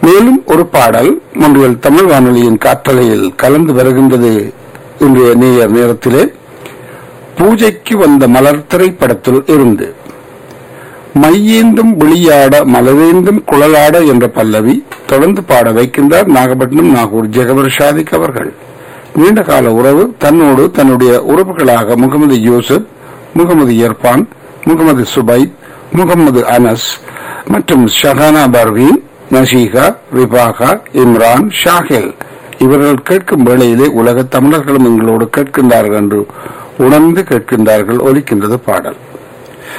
மேலும் ஒரு பாடல் மொன்றியல் தமிழ் வானொலியின் காற்றலையில் கலந்து வருகின்றது இன்றைய நேயர் நேரத்திலே பூஜைக்கு வந்த மலர் திரைப்படத்தில் இருந்து மையேந்தும் விழியாட மலரேந்தும் குழலாட என்ற பல்லவி தொடர்ந்து பாட வைக்கின்றார் நாகப்பட்டினம் நாகூர் ஜெகவர் ஷாதிக் அவர்கள் நீண்ட கால உறவு தன்னோடு தன்னுடைய உறவுகளாக முகமது யூசுப் முகமது இர்பான் முகமது சுபைத் முகமது அனஸ் மற்றும் ஷஹானா பர்வீன் நஷீகா விபாகா இம்ரான் ஷாஹில் இவர்கள் கேட்கும் வேளையிலே உலக தமிழர்களும் எங்களோடு கேட்கின்றார்கள் என்று உணர்ந்து கேட்கின்றார்கள் ஒலிக்கின்றது பாடல்